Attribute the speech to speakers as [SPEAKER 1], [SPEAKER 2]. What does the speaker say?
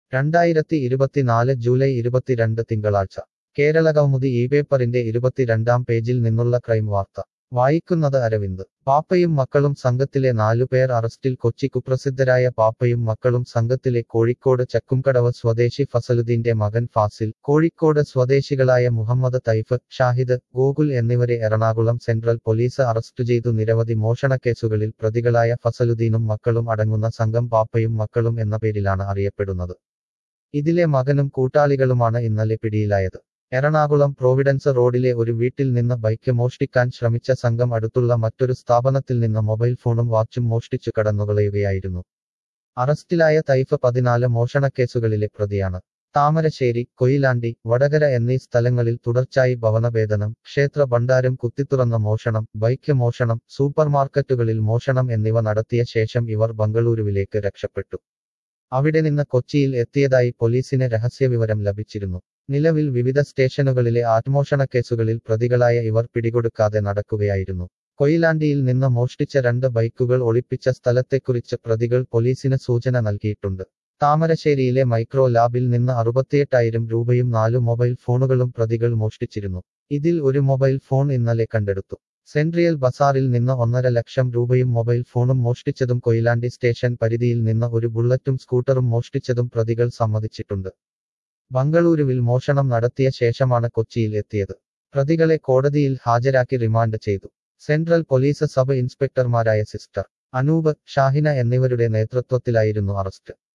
[SPEAKER 1] രണ്ടായിരത്തി ഇരുപത്തിനാല് ജൂലൈ ഇരുപത്തിരണ്ട് തിങ്കളാഴ്ച കേരള കൗമുദി ഈ പേപ്പറിന്റെ ഇരുപത്തിരണ്ടാം പേജിൽ നിന്നുള്ള ക്രൈം വാർത്ത വായിക്കുന്നത് അരവിന്ദ് പാപ്പയും മക്കളും സംഘത്തിലെ നാലുപേർ അറസ്റ്റിൽ കൊച്ചി കുപ്രസിദ്ധരായ പാപ്പയും മക്കളും സംഘത്തിലെ കോഴിക്കോട് ചക്കുംകടവ് സ്വദേശി ഫസലുദ്ദീന്റെ മകൻ ഫാസിൽ കോഴിക്കോട് സ്വദേശികളായ മുഹമ്മദ് തൈഫ് ഷാഹിദ് ഗോകുൽ എന്നിവരെ എറണാകുളം സെൻട്രൽ പോലീസ് അറസ്റ്റ് ചെയ്തു നിരവധി മോഷണക്കേസുകളിൽ പ്രതികളായ ഫസലുദ്ദീനും മക്കളും അടങ്ങുന്ന സംഘം പാപ്പയും മക്കളും എന്ന പേരിലാണ് അറിയപ്പെടുന്നത് ഇതിലെ മകനും കൂട്ടാളികളുമാണ് ഇന്നലെ പിടിയിലായത് എറണാകുളം പ്രോവിഡൻസ് റോഡിലെ ഒരു വീട്ടിൽ നിന്ന് ബൈക്ക് മോഷ്ടിക്കാൻ ശ്രമിച്ച സംഘം അടുത്തുള്ള മറ്റൊരു സ്ഥാപനത്തിൽ നിന്ന് മൊബൈൽ ഫോണും വാച്ചും മോഷ്ടിച്ചു കടന്നുകളയുകയായിരുന്നു അറസ്റ്റിലായ തൈഫ് പതിനാല് മോഷണക്കേസുകളിലെ പ്രതിയാണ് താമരശ്ശേരി കൊയിലാണ്ടി വടകര എന്നീ സ്ഥലങ്ങളിൽ തുടർച്ചയായി ഭവനഭേദനം ക്ഷേത്ര ഭണ്ഡാരം കുത്തിത്തുറന്ന മോഷണം ബൈക്ക് മോഷണം സൂപ്പർമാർക്കറ്റുകളിൽ മോഷണം എന്നിവ നടത്തിയ ശേഷം ഇവർ ബംഗളൂരുവിലേക്ക് രക്ഷപ്പെട്ടു അവിടെ നിന്ന് കൊച്ചിയിൽ എത്തിയതായി പോലീസിന് രഹസ്യവിവരം ലഭിച്ചിരുന്നു നിലവിൽ വിവിധ സ്റ്റേഷനുകളിലെ ആത്മോഷണ കേസുകളിൽ പ്രതികളായ ഇവർ പിടികൊടുക്കാതെ നടക്കുകയായിരുന്നു കൊയിലാണ്ടിയിൽ നിന്ന് മോഷ്ടിച്ച രണ്ട് ബൈക്കുകൾ ഒളിപ്പിച്ച സ്ഥലത്തെക്കുറിച്ച് പ്രതികൾ പോലീസിന് സൂചന നൽകിയിട്ടുണ്ട് താമരശ്ശേരിയിലെ മൈക്രോ ലാബിൽ നിന്ന് അറുപത്തിയെട്ടായിരം രൂപയും നാലു മൊബൈൽ ഫോണുകളും പ്രതികൾ മോഷ്ടിച്ചിരുന്നു ഇതിൽ ഒരു മൊബൈൽ ഫോൺ ഇന്നലെ കണ്ടെടുത്തു സെൻട്രിയൽ ബസാറിൽ നിന്ന് ഒന്നര ലക്ഷം രൂപയും മൊബൈൽ ഫോണും മോഷ്ടിച്ചതും കൊയിലാണ്ടി സ്റ്റേഷൻ പരിധിയിൽ നിന്ന് ഒരു ബുള്ളറ്റും സ്കൂട്ടറും മോഷ്ടിച്ചതും പ്രതികൾ സമ്മതിച്ചിട്ടുണ്ട് ബംഗളൂരുവിൽ മോഷണം നടത്തിയ ശേഷമാണ് കൊച്ചിയിൽ എത്തിയത് പ്രതികളെ കോടതിയിൽ ഹാജരാക്കി റിമാൻഡ് ചെയ്തു സെൻട്രൽ പോലീസ് സബ് ഇൻസ്പെക്ടർമാരായ സിസ്റ്റർ അനൂപ് ഷാഹിന എന്നിവരുടെ നേതൃത്വത്തിലായിരുന്നു അറസ്റ്റ്